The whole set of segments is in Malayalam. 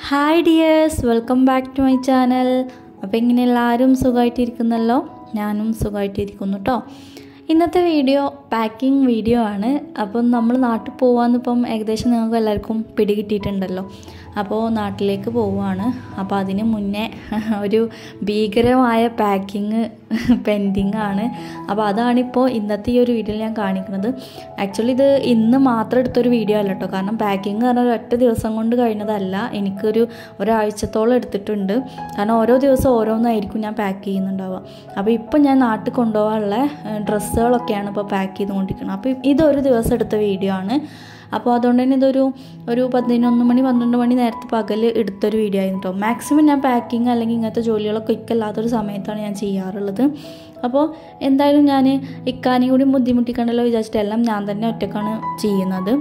hi dears welcome back to my channel അപ്പോൾ ഇങ്ങനെ എല്ലാവരും സുഖമായിട്ടിരിക്കുന്നല്ലോ ഞാനും സുഖമായിട്ടിരിക്കുന്നു കേട്ടോ ഇന്നത്തെ വീഡിയോ പാക്കിംഗ് വീഡിയോ ആണ് അപ്പം നമ്മൾ നാട്ടിൽ പോകാമെന്നിപ്പം ഏകദേശം നിങ്ങൾക്ക് എല്ലാവർക്കും പിടികിട്ടിയിട്ടുണ്ടല്ലോ അപ്പോൾ നാട്ടിലേക്ക് പോവുകയാണ് അപ്പോൾ അതിന് മുന്നേ ഒരു ഭീകരമായ പാക്കിങ് പെൻഡിങ് ആണ് അപ്പോൾ അതാണിപ്പോൾ ഇന്നത്തെ ഈ ഒരു വീഡിയോയിൽ ഞാൻ കാണിക്കുന്നത് ആക്ച്വലി ഇത് ഇന്ന് മാത്രം എടുത്തൊരു വീഡിയോ അല്ല കേട്ടോ കാരണം പാക്കിങ് പറഞ്ഞാൽ ഒറ്റ ദിവസം കൊണ്ട് കഴിഞ്ഞതല്ല എനിക്കൊരു ഒരാഴ്ചത്തോളം എടുത്തിട്ടുണ്ട് കാരണം ഓരോ ദിവസം ഓരോന്നായിരിക്കും ഞാൻ പാക്ക് ചെയ്യുന്നുണ്ടാവുക അപ്പോൾ ഇപ്പം ഞാൻ നാട്ടിൽ കൊണ്ടുപോകാനുള്ള ഡ്രസ്സുകളൊക്കെയാണ് ഇപ്പോൾ പാക്ക് ചെയ്തുകൊണ്ടിരിക്കുന്നത് അപ്പോൾ ഇതൊരു ദിവസം എടുത്ത വീഡിയോ ആണ് അപ്പോൾ അതുകൊണ്ട് തന്നെ ഇതൊരു ഒരു പതിനൊന്ന് മണി പന്ത്രണ്ട് മണി നേരത്തെ പകൽ എടുത്തൊരു വീഡിയോ ആയിരുന്നു കേട്ടോ മാക്സിമം ഞാൻ പാക്കിങ് അല്ലെങ്കിൽ ഇങ്ങനത്തെ ജോലികളൊക്കെ ഇക്കല്ലാത്തൊരു സമയത്താണ് ഞാൻ ചെയ്യാറുള്ളത് അപ്പോൾ എന്തായാലും ഞാൻ ഇക്കാനെയും കൂടി ബുദ്ധിമുട്ടിക്കണ്ടല്ലോ വിചാരിച്ചിട്ട് എല്ലാം ഞാൻ തന്നെ ഒറ്റക്കാണ് ചെയ്യുന്നത്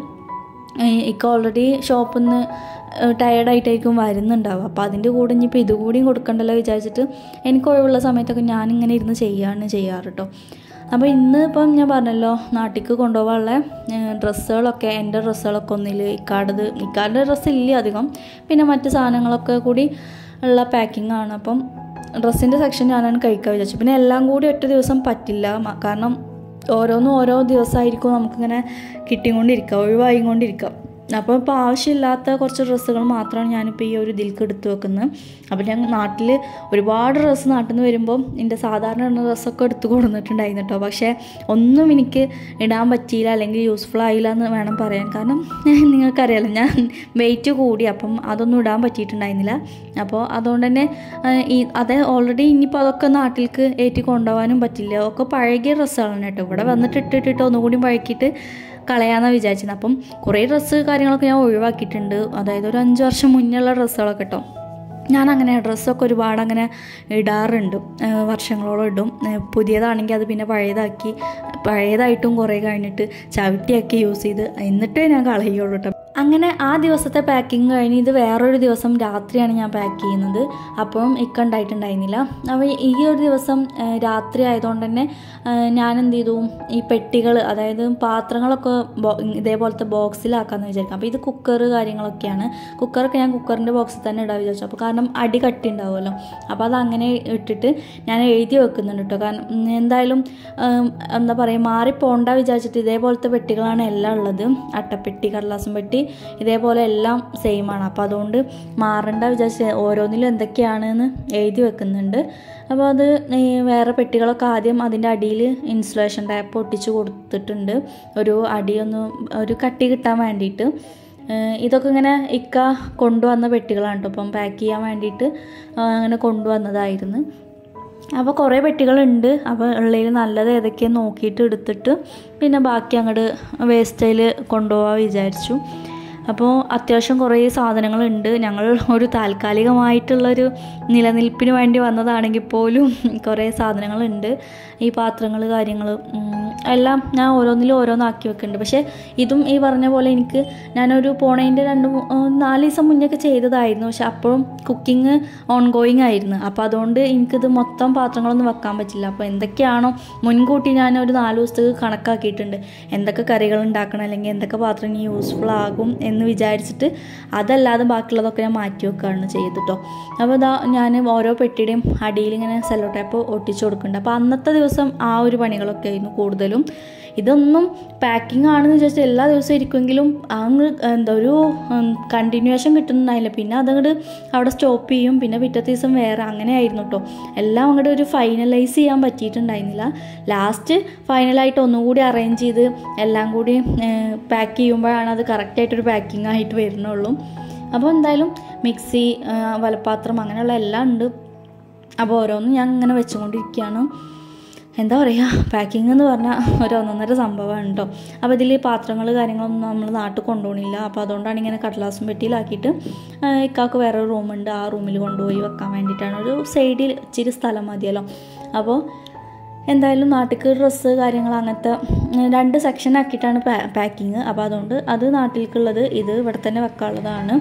ഇക്ക ഓൾറെഡി ഷോപ്പിൽ നിന്ന് ടയേർഡായിട്ടായിരിക്കും വരുന്നുണ്ടാവുക അപ്പോൾ അതിൻ്റെ കൂടെ ഇനിയിപ്പോൾ ഇതുകൂടിയും കൊടുക്കണ്ടല്ലോ വിചാരിച്ചിട്ട് എനിക്ക് ഒഴിവുള്ള സമയത്തൊക്കെ ഞാനിങ്ങനെ ഇരുന്ന് ചെയ്യാണ് ചെയ്യാറ് കേട്ടോ അപ്പോൾ ഇന്ന് ഇപ്പം ഞാൻ പറഞ്ഞല്ലോ നാട്ടിലേക്ക് കൊണ്ടുപോകാനുള്ള ഡ്രസ്സുകളൊക്കെ എൻ്റെ ഡ്രസ്സുകളൊക്കെ ഒന്നിൽ ഇക്കാടത് ഇക്കാരുടെ ഡ്രസ്സ് ഇല്ല അധികം പിന്നെ മറ്റ് സാധനങ്ങളൊക്കെ കൂടി ഉള്ള പാക്കിംഗ് ആണ് അപ്പം ഡ്രസ്സിൻ്റെ സെക്ഷൻ ഞാനാണ് കഴിക്കാൻ വിചാരിച്ചു പിന്നെ എല്ലാം കൂടി ഒറ്റ ദിവസം പറ്റില്ല കാരണം ഓരോന്നും ഓരോ ദിവസമായിരിക്കും നമുക്കിങ്ങനെ കിട്ടിക്കൊണ്ടിരിക്കുക ഒഴിവായി കൊണ്ടിരിക്കുക അപ്പോൾ ഇപ്പോൾ ആവശ്യമില്ലാത്ത കുറച്ച് ഡ്രസ്സുകൾ മാത്രമാണ് ഞാനിപ്പോൾ ഈ ഒരു ഇതിൽക്ക് എടുത്ത് വെക്കുന്നത് അപ്പോൾ ഞാൻ നാട്ടിൽ ഒരുപാട് ഡ്രസ്സ് നാട്ടിൽ നിന്ന് വരുമ്പോൾ എൻ്റെ സാധാരണ ഇടുന്ന ഡ്രസ്സൊക്കെ എടുത്ത് കൊടുത്തിട്ടുണ്ടായിരുന്നു കേട്ടോ പക്ഷേ ഒന്നും എനിക്ക് ഇടാൻ പറ്റിയില്ല അല്ലെങ്കിൽ യൂസ്ഫുൾ ആയില്ല എന്ന് വേണം പറയാൻ കാരണം നിങ്ങൾക്കറിയാലോ ഞാൻ വെയിറ്റ് കൂടി അപ്പം അതൊന്നും ഇടാൻ പറ്റിയിട്ടുണ്ടായിരുന്നില്ല അപ്പോൾ അതുകൊണ്ട് തന്നെ ഈ അത് ഓൾറെഡി ഇനിയിപ്പോൾ അതൊക്കെ നാട്ടിലേക്ക് ഏറ്റി കൊണ്ടുപോകാനും പറ്റില്ല ഒക്കെ പഴകിയ ഡ്രസ്സുകളാണ് കേട്ടോ ഇവിടെ വന്നിട്ട് ഇട്ടിട്ടിട്ട് ഒന്നുകൂടി പഴക്കിയിട്ട് കളയാമെന്നാണ് വിചാരിച്ചത് അപ്പം കുറേ ഡ്രസ്സ് കാര്യങ്ങളൊക്കെ ഞാൻ ഒഴിവാക്കിയിട്ടുണ്ട് അതായത് ഒരു അഞ്ച് വർഷം മുന്നുള്ള ഡ്രസ്സുകളൊക്കെ കേട്ടോ ഞാൻ അങ്ങനെ ഡ്രസ്സൊക്കെ ഒരുപാട് അങ്ങനെ ഇടാറുണ്ട് വർഷങ്ങളോളം ഇടും പുതിയതാണെങ്കിൽ അത് പിന്നെ പഴയതാക്കി പഴയതായിട്ടും കുറേ കഴിഞ്ഞിട്ട് ചവിട്ടിയാക്കി യൂസ് ചെയ്ത് എന്നിട്ടേ ഞാൻ കളയുള്ളൂ കേട്ടോ അങ്ങനെ ആ ദിവസത്തെ പാക്കിങ് കഴിഞ്ഞ് ഇത് വേറൊരു ദിവസം രാത്രിയാണ് ഞാൻ പാക്ക് ചെയ്യുന്നത് അപ്പം ഇക്ക ഉണ്ടായിട്ടുണ്ടായിരുന്നില്ല അപ്പോൾ ഈ ഒരു ദിവസം രാത്രി ആയതുകൊണ്ട് തന്നെ ഞാൻ എന്ത് ചെയ്തു ഈ പെട്ടികൾ അതായത് പാത്രങ്ങളൊക്കെ ഇതേപോലത്തെ ബോക്സിലാക്കാമെന്ന് വിചാരിക്കാം അപ്പോൾ ഇത് കുക്കർ കാര്യങ്ങളൊക്കെയാണ് കുക്കറൊക്കെ ഞാൻ കുക്കറിൻ്റെ ബോക്സിൽ തന്നെ ഇടാൻ വിചാരിച്ചു അപ്പോൾ കാരണം അടി കട്ടി ഉണ്ടാവുമല്ലോ അപ്പോൾ അത് അങ്ങനെ ഇട്ടിട്ട് ഞാൻ എഴുതി വെക്കുന്നുണ്ട് കേട്ടോ കാരണം എന്തായാലും എന്താ പറയുക മാറിപ്പോണ്ട വിചാരിച്ചിട്ട് ഇതേപോലത്തെ പെട്ടികളാണ് എല്ലാം ഉള്ളത് അട്ടപ്പെട്ടി കടലാസം പെട്ടി ഇതേപോലെ എല്ലാം സെയിം ആണ് അപ്പോൾ അതുകൊണ്ട് മാറണ്ട വിചാരിച്ച് ഓരോന്നിലും എന്തൊക്കെയാണെന്ന് എഴുതി വെക്കുന്നുണ്ട് അപ്പോൾ അത് വേറെ പെട്ടികളൊക്കെ ആദ്യം അതിൻ്റെ അടിയിൽ ഇൻസുലേഷൻ ടാപ്പ് ഒട്ടിച്ച് കൊടുത്തിട്ടുണ്ട് ഒരു അടിയൊന്ന് ഒരു കട്ടി കിട്ടാൻ വേണ്ടിയിട്ട് ഇതൊക്കെ ഇങ്ങനെ ഇക്ക കൊണ്ടുവന്ന പെട്ടികളാണ് കേട്ടോ ഇപ്പം പാക്ക് ചെയ്യാൻ വേണ്ടിയിട്ട് അങ്ങനെ കൊണ്ടുവന്നതായിരുന്നു അപ്പോൾ കുറേ പെട്ടികളുണ്ട് അപ്പോൾ ഉള്ളതിൽ നല്ലത് ഏതൊക്കെയാണ് നോക്കിയിട്ട് എടുത്തിട്ട് പിന്നെ ബാക്കി അങ്ങോട്ട് വേസ്റ്റയിൽ കൊണ്ടുപോകാൻ വിചാരിച്ചു അപ്പോൾ അത്യാവശ്യം കുറേ സാധനങ്ങളുണ്ട് ഞങ്ങൾ ഒരു താൽക്കാലികമായിട്ടുള്ളൊരു നിലനിൽപ്പിന് വേണ്ടി വന്നതാണെങ്കിൽ പോലും കുറേ സാധനങ്ങളുണ്ട് ഈ പാത്രങ്ങൾ കാര്യങ്ങൾ എല്ലാം ഞാൻ ഓരോന്നിലും ഓരോന്നാക്കി വെക്കുന്നുണ്ട് പക്ഷേ ഇതും ഈ പറഞ്ഞ പോലെ എനിക്ക് ഞാനൊരു പോണേൻ്റെ രണ്ട് നാല് ദിവസം മുന്നേ ചെയ്തതായിരുന്നു പക്ഷെ അപ്പോഴും കുക്കിംഗ് ഓൺ ഗോയിങ് ആയിരുന്നു അപ്പോൾ അതുകൊണ്ട് എനിക്കിത് മൊത്തം പാത്രങ്ങളൊന്നും വെക്കാൻ പറ്റില്ല അപ്പോൾ എന്തൊക്കെയാണോ മുൻകൂട്ടി ഞാൻ ഒരു നാല് ദിവസത്തേക്ക് കണക്കാക്കിയിട്ടുണ്ട് എന്തൊക്കെ കറികൾ ഉണ്ടാക്കണം അല്ലെങ്കിൽ എന്തൊക്കെ പാത്രം യൂസ്ഫുൾ ആകും എന്ന് വിചാരിച്ചിട്ട് അതല്ലാതെ ബാക്കിയുള്ളതൊക്കെ ഞാൻ മാറ്റി വെക്കുകയാണ് ചെയ്തിട്ടോ അപ്പോൾ ഇതാ ഞാൻ ഓരോ പെട്ടിയുടെയും അടിയിൽ ഇങ്ങനെ സെല്ലോ ടേപ്പ് ഒട്ടിച്ചു കൊടുക്കുന്നുണ്ട് അപ്പോൾ അന്നത്തെ ദിവസം ആ ഒരു പണികളൊക്കെ ആയിരുന്നു കൂടുതലും ഇതൊന്നും പാക്കിംഗ് ആണെന്ന് വിചാരിച്ചാൽ എല്ലാ ദിവസവും ഇരിക്കുമെങ്കിലും അങ്ങ് എന്താ ഒരു കണ്ടിന്യൂവേഷൻ കിട്ടുന്നുണ്ടായില്ല പിന്നെ അതങ്ങോട്ട് അവിടെ സ്റ്റോപ്പ് ചെയ്യും പിന്നെ പിറ്റത്തെ ദിവസം വേറെ അങ്ങനെ ആയിരുന്നു കേട്ടോ എല്ലാം അങ്ങോട്ട് ഒരു ഫൈനലൈസ് ചെയ്യാൻ പറ്റിയിട്ടുണ്ടായിരുന്നില്ല ലാസ്റ്റ് ഫൈനലായിട്ട് ഒന്നുകൂടി അറേഞ്ച് ചെയ്ത് എല്ലാം കൂടി പാക്ക് ചെയ്യുമ്പോഴാണ് അത് കറക്റ്റായിട്ടൊരു പാക്കിംഗ് ആയിട്ട് വരുന്നുള്ളൂ അപ്പോൾ എന്തായാലും മിക്സി വലപ്പാത്രം അങ്ങനെയുള്ള എല്ലാം ഉണ്ട് അപ്പോൾ ഓരോന്നും ഞാൻ ഇങ്ങനെ വെച്ചുകൊണ്ടിരിക്കുകയാണ് എന്താ പറയുക പാക്കിംഗ് എന്ന് പറഞ്ഞാൽ ഒരു ഒന്നൊന്നര സംഭവമാണ് കേട്ടോ അപ്പോൾ ഇതിൽ പാത്രങ്ങൾ കാര്യങ്ങളൊന്നും നമ്മൾ നാട്ടിൽ കൊണ്ടുപോകണില്ല അപ്പോൾ അതുകൊണ്ടാണ് ഇങ്ങനെ കടലാസും പെട്ടിയിലാക്കിയിട്ട് ഇക്കാക്ക് വേറെ റൂമുണ്ട് ആ റൂമിൽ കൊണ്ടുപോയി വെക്കാൻ വേണ്ടിയിട്ടാണ് ഒരു സൈഡിൽ ഇച്ചിരി സ്ഥലം മതിയല്ലോ അപ്പോൾ എന്തായാലും നാട്ടിലേക്ക് ഡ്രസ്സ് കാര്യങ്ങൾ അങ്ങനത്തെ രണ്ട് സെക്ഷൻ ആക്കിയിട്ടാണ് പാക്കിങ് അപ്പോൾ അതുകൊണ്ട് അത് നാട്ടിലേക്കുള്ളത് ഇത് ഇവിടെ തന്നെ വെക്കാനുള്ളതാണ്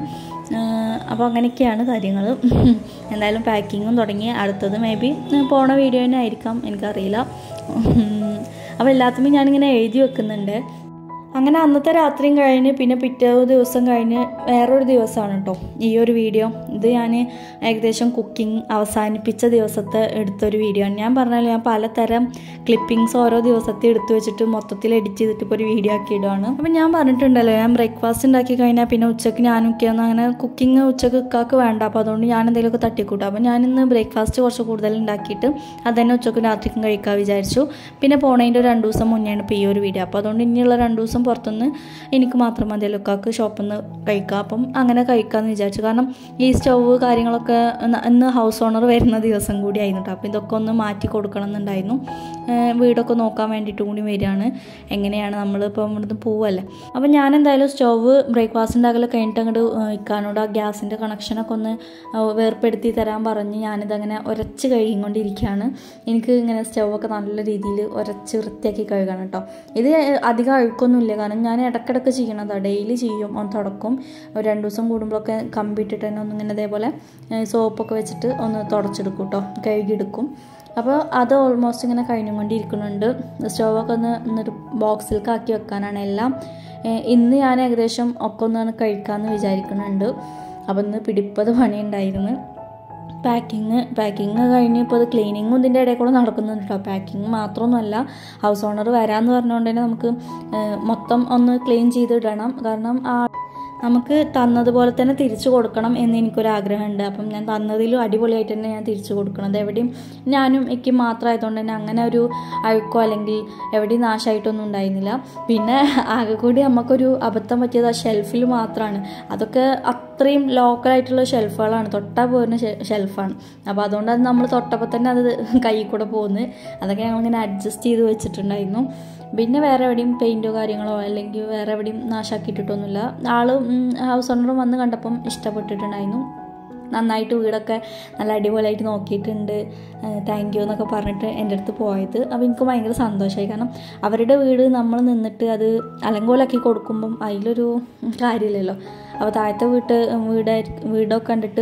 അപ്പോൾ അങ്ങനെയൊക്കെയാണ് കാര്യങ്ങൾ എന്തായാലും പാക്കിങ്ങും തുടങ്ങി അടുത്തത് മേ ബി പോണ വീഡിയോ തന്നെ ആയിരിക്കാം എനിക്കറിയില്ല അപ്പോൾ എല്ലാത്തുമ്പോൾ ഞാനിങ്ങനെ എഴുതി വെക്കുന്നുണ്ട് അങ്ങനെ അന്നത്തെ രാത്രിയും കഴിഞ്ഞ് പിന്നെ പിറ്റേ ദിവസം കഴിഞ്ഞ് വേറൊരു ദിവസമാണ് കേട്ടോ ഈ ഒരു വീഡിയോ ഇത് ഞാൻ ഏകദേശം കുക്കിംഗ് അവസാനിപ്പിച്ച ദിവസത്തെ എടുത്തൊരു വീഡിയോ ആണ് ഞാൻ പറഞ്ഞാൽ ഞാൻ പലതരം ക്ലിപ്പിങ്സ് ഓരോ ദിവസത്തെ എടുത്തു വെച്ചിട്ട് മൊത്തത്തിൽ എഡിറ്റ് ചെയ്തിട്ട് ഇപ്പോൾ ഒരു വീഡിയോ ആക്കി ഇടുവാണ് അപ്പം ഞാൻ പറഞ്ഞിട്ടുണ്ടല്ലോ ഞാൻ ബ്രേക്ക്ഫാസ്റ്റ് ഉണ്ടാക്കി കഴിഞ്ഞാൽ പിന്നെ ഉച്ചയ്ക്ക് ഞാനും ഒക്കെയൊന്നും അങ്ങനെ കുക്കിംഗ് ഉച്ചക്ക് ഇക്കാക്ക് വേണ്ട അപ്പോൾ അതുകൊണ്ട് ഞാൻ എന്തെങ്കിലുമൊക്കെ തട്ടിക്കൂട്ടും അപ്പോൾ ഞാനിന്ന് ബ്രേക്ക്ഫാസ്റ്റ് കുറച്ച് കൂടുതൽ ഉണ്ടാക്കിയിട്ട് അതന്നെ ഉച്ചക്കും രാത്രിക്കും കഴിക്കാൻ വിചാരിച്ചു പിന്നെ പോണതിൻ്റെ ഒരു രണ്ട് ദിവസം മുന്നെയാണ് ഇപ്പോൾ ഈ ഒരു വീഡിയോ അപ്പോൾ അതുകൊണ്ട് ഇനിയുള്ള രണ്ട് ദിവസം പുറത്തുനിന്ന് എനിക്ക് മാത്രം മതിയല്ലോ ഇക്കാക്ക് ഷോപ്പിൽ നിന്ന് കഴിക്കാം അപ്പം അങ്ങനെ കഴിക്കാമെന്ന് വിചാരിച്ചു കാരണം ഈ സ്റ്റൗവ് കാര്യങ്ങളൊക്കെ ഇന്ന് ഇന്ന് ഹൗസ് ഓണർ വരുന്ന ദിവസം കൂടി ആയിരുന്നു കേട്ടോ അപ്പോൾ ഇതൊക്കെ ഒന്ന് മാറ്റി കൊടുക്കണം എന്നുണ്ടായിരുന്നു ഏഹ് വീടൊക്കെ നോക്കാൻ വേണ്ടിയിട്ട് കൂടി വരികയാണ് എങ്ങനെയാണ് നമ്മൾ ഇപ്പം ഇവിടുന്ന് പോവല്ലേ അപ്പോൾ ഞാൻ എന്തായാലും സ്റ്റൗവ് ബ്രേക്ക്ഫാസ്റ്റ് ഉണ്ടാക്കൽ കഴിഞ്ഞിട്ട് അങ്ങോട്ട് ഇക്കാനോട് ആ ഗ്യാസിൻ്റെ കണക്ഷനൊക്കെ ഒന്ന് ഏഹ് വേർപ്പെടുത്തി തരാൻ പറഞ്ഞ് ഞാനിതങ്ങനെ ഉരച്ച് കഴുകിക്കൊണ്ടിരിക്കുകയാണ് എനിക്ക് ഇങ്ങനെ സ്റ്റൗവൊക്കെ നല്ല രീതിയിൽ ഉരച്ച് വൃത്തിയാക്കി കഴുകണം കേട്ടോ ഇത് അധികം അഴുക്കൊന്നുമില്ല കാരണം ഞാൻ ഇടയ്ക്കിടയ്ക്ക് ചെയ്യണതാണ് ഡെയിലി ചെയ്യും ഒന്ന് തുടക്കും ഒരു രണ്ട് ദിവസം കൂടുമ്പോഴൊക്കെ കമ്പി ഇട്ടിട്ട് തന്നെ ഒന്നിങ്ങനെ ഇതേപോലെ സോപ്പൊക്കെ വെച്ചിട്ട് ഒന്ന് തുടച്ചെടുക്കും കേട്ടോ കഴുകിയെടുക്കും അപ്പോൾ അത് ഓൾമോസ്റ്റ് ഇങ്ങനെ കഴിഞ്ഞുകൊണ്ടിരിക്കുന്നുണ്ട് സ്റ്റൗവൊക്കെ ഒന്ന് എന്നിട്ട് ബോക്സിലേക്ക് ആക്കി വെക്കാനാണ് എല്ലാം ഏഹ് ഇന്ന് ഞാൻ ഏകദേശം ഒക്കെ ഒന്ന് കഴിക്കാമെന്ന് വിചാരിക്കുന്നുണ്ട് അപ്പോൾ ഇന്ന് പിടിപ്പത് പണിയുണ്ടായിരുന്നു പാക്കിങ് പാക്കിങ് കഴിഞ്ഞ് ഇപ്പോൾ അത് ക്ലീനിങ്ങും ഇതിൻ്റെ ഇടയിൽ കൂടെ നടക്കുന്നുണ്ട് കേട്ടോ പാക്കിങ് മാത്രമൊന്നുമല്ല ഹൗസ് ഓണർ വരാമെന്ന് പറഞ്ഞുകൊണ്ട് തന്നെ നമുക്ക് ഏഹ് മൊത്തം ഒന്ന് ക്ലീൻ ചെയ്തിടണം കാരണം ആ നമുക്ക് തന്നതുപോലെ തന്നെ തിരിച്ചു കൊടുക്കണം എന്ന് എനിക്കൊരു ആഗ്രഹമുണ്ട് അപ്പം ഞാൻ തന്നതിലും അടിപൊളിയായിട്ട് തന്നെ ഞാൻ തിരിച്ചു കൊടുക്കണം അത് എവിടെയും ഞാനും എനിക്ക് മാത്രമായതുകൊണ്ട് തന്നെ അങ്ങനെ ഒരു അഴുക്കോ അല്ലെങ്കിൽ എവിടെയും നാശമായിട്ടൊന്നും ഉണ്ടായിരുന്നില്ല പിന്നെ ആകെ കൂടി നമുക്കൊരു അബദ്ധം പറ്റിയത് ആ ഷെൽഫിൽ മാത്രമാണ് അതൊക്കെ അത്രയും ലോക്കലായിട്ടുള്ള ഷെൽഫുകളാണ് തൊട്ടാ പോരുന്ന ഷെൽഫാണ് അപ്പോൾ അതുകൊണ്ട് അത് നമ്മൾ തൊട്ടപ്പോൾ തന്നെ അത് കൈ കൂടെ പോകുന്നു അതൊക്കെ ഞങ്ങളിങ്ങനെ അഡ്ജസ്റ്റ് ചെയ്ത് വെച്ചിട്ടുണ്ടായിരുന്നു പിന്നെ വേറെ എവിടെയും പെയിൻറ്റോ കാര്യങ്ങളോ അല്ലെങ്കിൽ വേറെ എവിടെയും നാശാക്കിയിട്ടിട്ടൊന്നുമില്ല ആൾ ഹൗസ് ഓണറും വന്ന് കണ്ടപ്പം ഇഷ്ടപ്പെട്ടിട്ടുണ്ടായിരുന്നു നന്നായിട്ട് വീടൊക്കെ നല്ല അടിപൊളിയായിട്ട് നോക്കിയിട്ടുണ്ട് താങ്ക് യു എന്നൊക്കെ പറഞ്ഞിട്ട് എൻ്റെ അടുത്ത് പോയത് അപ്പോൾ എനിക്ക് ഭയങ്കര സന്തോഷമായി കാരണം അവരുടെ വീട് നമ്മൾ നിന്നിട്ട് അത് അലങ്കോലാക്കി കൊടുക്കുമ്പം അതിലൊരു കാര്യമില്ലല്ലോ അപ്പോൾ താഴത്തെ വീട്ട് വീടായി വീടൊക്കെ കണ്ടിട്ട്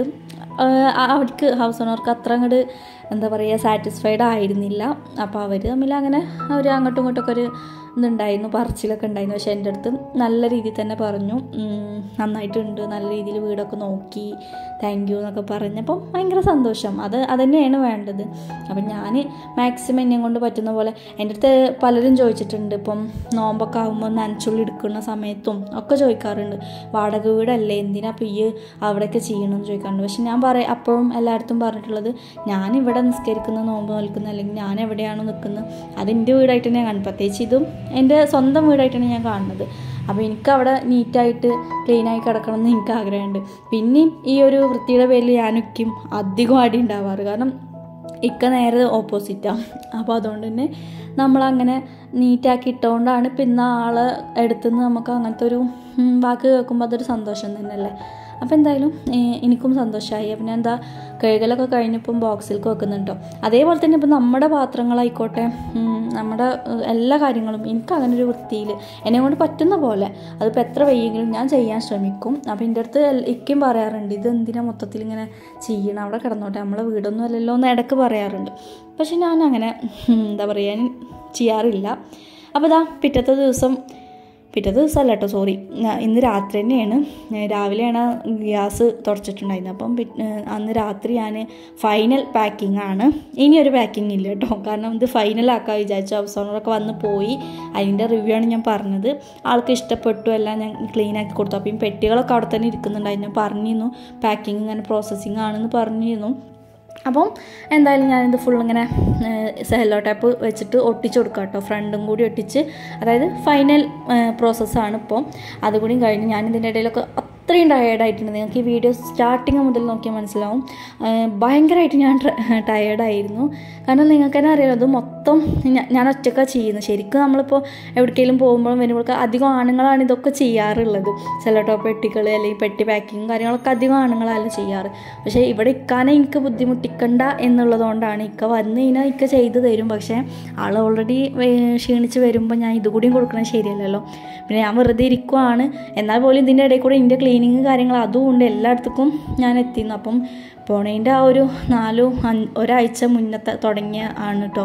അവർക്ക് ഹൗസ് ഓണർക്ക് അത്ര അങ്ങോട്ട് എന്താ പറയുക സാറ്റിസ്ഫൈഡ് ആയിരുന്നില്ല അപ്പോൾ അവർ തമ്മിൽ അങ്ങനെ അവർ അങ്ങോട്ടും ഇങ്ങോട്ടൊക്കെ ഒരു ഇതുണ്ടായിരുന്നു പറച്ചിലൊക്കെ ഉണ്ടായിരുന്നു പക്ഷേ എൻ്റെ അടുത്ത് നല്ല രീതിയിൽ തന്നെ പറഞ്ഞു നന്നായിട്ടുണ്ട് നല്ല രീതിയിൽ വീടൊക്കെ നോക്കി താങ്ക് യു എന്നൊക്കെ പറഞ്ഞപ്പം ഭയങ്കര സന്തോഷം അത് അതുതന്നെയാണ് വേണ്ടത് അപ്പം ഞാൻ മാക്സിമം എന്നെ കൊണ്ട് പറ്റുന്ന പോലെ എൻ്റെ അടുത്ത് പലരും ചോദിച്ചിട്ടുണ്ട് ഇപ്പം നോമ്പൊക്കെ ആകുമ്പോൾ നനച്ചുള്ളി എടുക്കുന്ന സമയത്തും ഒക്കെ ചോദിക്കാറുണ്ട് വാടക വീടല്ലേ എന്തിനാ അപ്പോൾ ഈ അവിടെയൊക്കെ ചെയ്യണമെന്ന് ചോദിക്കാറുണ്ട് പക്ഷെ ഞാൻ പറയാം അപ്പോഴും എല്ലായിടത്തും പറഞ്ഞിട്ടുള്ളത് ഞാൻ ഇവിടെ നിസ്കരിക്കുന്ന നോമ്പ് നിൽക്കുന്ന അല്ലെങ്കിൽ ഞാൻ എവിടെയാണോ നിൽക്കുന്നത് അത് എൻ്റെ വീടായിട്ട് തന്നെ കാണും പ്രത്യേകിച്ച് ഇതും എൻ്റെ സ്വന്തം വീടായിട്ടാണ് ഞാൻ കാണുന്നത് അപ്പോൾ എനിക്ക് അവിടെ നീറ്റായിട്ട് ക്ലീനായി കിടക്കണം എന്ന് എനിക്ക് ആഗ്രഹമുണ്ട് പിന്നെയും ഈ ഒരു വൃത്തിയുടെ പേരിൽ ഞാനൊക്കെയും അധികം അടി ഉണ്ടാവാറ് കാരണം ഇക്ക നേരെ ഓപ്പോസിറ്റാണ് അപ്പോൾ അതുകൊണ്ട് തന്നെ നമ്മളങ്ങനെ നീറ്റാക്കി ഇട്ടുകൊണ്ടാണ് പിന്നെ ആളെ അടുത്തുനിന്ന് നമുക്ക് അങ്ങനത്തെ ഒരു വാക്ക് കേൾക്കുമ്പോൾ അതൊരു സന്തോഷം തന്നെയല്ലേ അപ്പോൾ എന്തായാലും എനിക്കും സന്തോഷമായി അപ്പം ഞാൻ എന്താ കഴുകലൊക്കെ കഴിഞ്ഞിപ്പം ബോക്സിലേക്ക് വെക്കുന്നുണ്ടോ അതേപോലെ തന്നെ ഇപ്പം നമ്മുടെ പാത്രങ്ങളായിക്കോട്ടെ നമ്മുടെ എല്ലാ കാര്യങ്ങളും എനിക്ക് അങ്ങനെ ഒരു വൃത്തിയിൽ എന്നെ കൊണ്ട് പറ്റുന്ന പോലെ അതിപ്പോൾ എത്ര വയ്യെങ്കിലും ഞാൻ ചെയ്യാൻ ശ്രമിക്കും അപ്പോൾ എൻ്റെ അടുത്ത് ഇക്കും പറയാറുണ്ട് ഇത് എന്തിനാ മൊത്തത്തിൽ ഇങ്ങനെ ചെയ്യണം അവിടെ കിടന്നോട്ടെ നമ്മളെ വീടൊന്നും അല്ലല്ലോ എന്ന് ഇടയ്ക്ക് പറയാറുണ്ട് പക്ഷെ ഞാൻ അങ്ങനെ എന്താ പറയുക ചെയ്യാറില്ല അപ്പോൾ ഇതാ പിറ്റത്തെ ദിവസം പിറ്റേ ദിവസമല്ല കേട്ടോ സോറി ഇന്ന് രാത്രി തന്നെയാണ് രാവിലെയാണ് ഗ്യാസ് തുടച്ചിട്ടുണ്ടായിരുന്നത് അപ്പം അന്ന് രാത്രി ഞാൻ ഫൈനൽ പാക്കിംഗ് ആണ് ഇനിയൊരു പാക്കിംഗ് ഇല്ല കേട്ടോ കാരണം ഇത് ഫൈനലാക്കാൻ വിചാരിച്ചു ഹൗസ് ഓണറൊക്കെ വന്ന് പോയി അതിൻ്റെ റിവ്യൂ ആണ് ഞാൻ പറഞ്ഞത് ആൾക്ക് ഇഷ്ടപ്പെട്ടു എല്ലാം ഞാൻ ക്ലീൻ ആക്കി കൊടുത്തു അപ്പം ഈ പെട്ടികളൊക്കെ അവിടെ തന്നെ ഇരിക്കുന്നുണ്ടായിരുന്നു പറഞ്ഞിരുന്നു പാക്കിംഗ് ഇങ്ങനെ പ്രോസസ്സിങ് ആണെന്ന് പറഞ്ഞിരുന്നു അപ്പം എന്തായാലും ഞാനിത് ഫുൾ ഇങ്ങനെ സെല്ലോ ടാപ്പ് വെച്ചിട്ട് ഒട്ടിച്ച് കൊടുക്കാം കേട്ടോ ഫ്രണ്ടും കൂടി ഒട്ടിച്ച് അതായത് ഫൈനൽ പ്രോസസ്സാണ് ഇപ്പോൾ അതുകൂടി കഴിഞ്ഞ് ഞാനിതിൻ്റെ ഇടയിലൊക്കെ അത്രയും ടയേർഡായിട്ടുണ്ട് നിങ്ങൾക്ക് ഈ വീഡിയോ സ്റ്റാർട്ടിങ് മുതൽ നോക്കിയാൽ മനസ്സിലാവും ഭയങ്കരമായിട്ട് ഞാൻ ടയേർഡായിരുന്നു കാരണം നിങ്ങൾക്ക് തന്നെ അറിയാം അത് മൊത്തം ഞാൻ ഒറ്റക്കാണ് ചെയ്യുന്നത് ശരിക്കും നമ്മളിപ്പോൾ എവിടേക്കെങ്കിലും പോകുമ്പോഴും വരുമ്പോഴൊക്കെ അധികം ആണുങ്ങളാണ് ഇതൊക്കെ ചെയ്യാറുള്ളത് സെലോട്ടോ പെട്ടികൾ അല്ലെങ്കിൽ പെട്ടി പാക്കിങ്ങും കാര്യങ്ങളൊക്കെ അധികം ആണുങ്ങളാണ് ചെയ്യാറ് പക്ഷേ ഇവിടെ ഇക്കാനെ എനിക്ക് ബുദ്ധിമുട്ടിക്കണ്ട എന്നുള്ളതുകൊണ്ടാണ് ഇക്ക വന്നു കഴിഞ്ഞാൽ ഇക്ക ചെയ്തു തരും പക്ഷേ ആൾ ഓൾറെഡി ക്ഷീണിച്ച് വരുമ്പോൾ ഞാൻ ഇതുകൂടിയും കൊടുക്കണത് ശരിയല്ലല്ലോ പിന്നെ ഞാൻ വെറുതെ ഇരിക്കുവാണ് എന്നാൽ പോലും ഇതിൻ്റെ ഇടയിൽ കൂടെ ഇതിൻ്റെ ക്ലീനിങ് കാര്യങ്ങൾ അതും ഉണ്ട് എല്ലായിടത്തേക്കും ഞാൻ എത്തിയിരുന്നു അപ്പം പോണേൻ്റെ ആ ഒരു നാലു ഒരാഴ്ച മുന്നത്തെ തുടങ്ങിയ ആണ് കേട്ടോ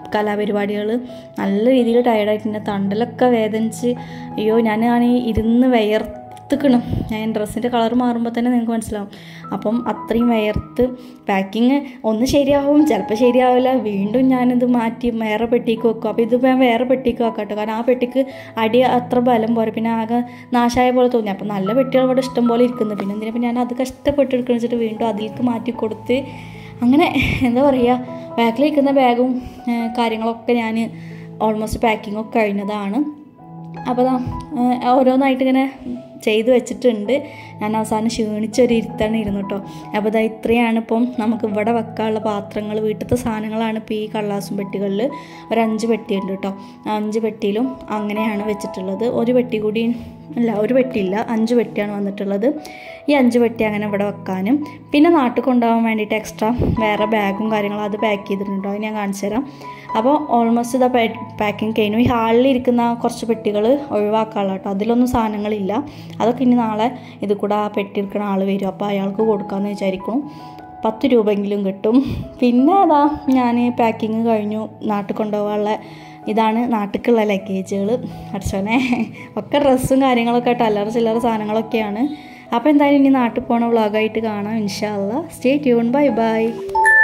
കലാപരിപാടികൾ നല്ല രീതിയിൽ ടയർഡായിട്ടുണ്ട് തണ്ടലൊക്കെ വേദനിച്ച് അയ്യോ ഞാനാണെങ്കിൽ ഇരുന്ന് വിയർത്തുക്കണം ഞാൻ ഡ്രസ്സിൻ്റെ കളർ മാറുമ്പോൾ തന്നെ നിങ്ങൾക്ക് മനസ്സിലാവും അപ്പം അത്രയും വിയർത്ത് പാക്കിങ് ഒന്ന് ശരിയാവും ചിലപ്പോൾ ശരിയാവില്ല വീണ്ടും ഞാനിത് മാറ്റി വേറെ പെട്ടിക്ക് വെക്കും അപ്പോൾ ഇതിപ്പോൾ ഞാൻ വേറെ പെട്ടിക്ക് വെക്കാം കേട്ടോ കാരണം ആ പെട്ടിക്ക് അടി അത്ര ബലം പോരെ പിന്നെ ആകെ നാശമായ പോലെ തോന്നി അപ്പോൾ നല്ല പെട്ടികൾ ഇവിടെ ഇഷ്ടം പോലെ ഇരിക്കുന്നു പിന്നെ എന്തിനാ ഞാൻ അത് കഷ്ടപ്പെട്ടെടുക്കണം വെച്ചിട്ട് വീണ്ടും അതിലേക്ക് മാറ്റി കൊടുത്ത് അങ്ങനെ എന്താ പറയുക ബാക്കിൽ ഇരിക്കുന്ന ബാഗും ഏഹ്, കാര്യങ്ങളൊക്കെ ഞാൻ ഓൾമോസ്റ്റ് പാക്കിംഗ് ഒക്കെ കഴിഞ്ഞതാണ് അപ്പോൾ ദാ ഏഹ്, ഓരോന്നായിട്ട് ഇങ്ങനെ ചെയ്ത് വെച്ചിട്ടുണ്ട് ഞാൻ അവസാനം ക്ഷീണിച്ചൊരു ഇരുത്താണ് ഇരുന്നു കേട്ടോ അപ്പോൾ ഇതാ ഇത്രയാണ് ഇപ്പം നമുക്ക് ഇവിടെ വെക്കാനുള്ള പാത്രങ്ങൾ വീട്ടിലത്തെ സാധനങ്ങളാണ് ഇപ്പോൾ ഈ കള്ളാസും പെട്ടികളിൽ ഒരു അഞ്ച് പെട്ടിയുണ്ട് കേട്ടോ ആ അഞ്ച് പെട്ടിയിലും അങ്ങനെയാണ് വെച്ചിട്ടുള്ളത് ഒരു പെട്ടി കൂടി അല്ല ഒരു പെട്ടിയില്ല അഞ്ച് പെട്ടിയാണ് വന്നിട്ടുള്ളത് ഈ അഞ്ച് പെട്ടി അങ്ങനെ ഇവിടെ വെക്കാനും പിന്നെ നാട്ടിൽ കൊണ്ടുപോകാൻ വേണ്ടിയിട്ട് എക്സ്ട്രാ വേറെ ബാഗും കാര്യങ്ങളും അത് പാക്ക് ചെയ്തിട്ടുണ്ടോ അത് ഞാൻ കാണിച്ചു തരാം അപ്പോൾ ഓൾമോസ്റ്റ് ഇതാ പാക്കിങ് കഴിഞ്ഞു ഈ ഹാളിൽ ഇരിക്കുന്ന കുറച്ച് പെട്ടികൾ ഒഴിവാക്കാനുള്ള കേട്ടോ അതിലൊന്നും സാധനങ്ങളില്ല അതൊക്കെ ഇനി നാളെ ഇത് കൂടെ ആ പെട്ടി എടുക്കുന്ന ആൾ വരും അപ്പോൾ അയാൾക്ക് കൊടുക്കാമെന്ന് വിചാരിക്കണം പത്ത് രൂപയെങ്കിലും കിട്ടും പിന്നെ അതാ ഞാൻ പാക്കിങ് കഴിഞ്ഞു നാട്ടിൽ കൊണ്ടുപോകാനുള്ള ഇതാണ് നാട്ടിലേക്കുള്ള ലഗേജുകൾ അടച്ചോനെ ഒക്കെ ഡ്രസ്സും കാര്യങ്ങളൊക്കെ ആയിട്ട് അല്ലറ ചില്ലറ സാധനങ്ങളൊക്കെയാണ് അപ്പോൾ എന്തായാലും ഇനി നാട്ടിൽ പോണ വ്ളോഗായിട്ട് കാണാം ഇൻഷാല്ല സ്റ്റേ ട്യൂൺ ബൈ ബൈ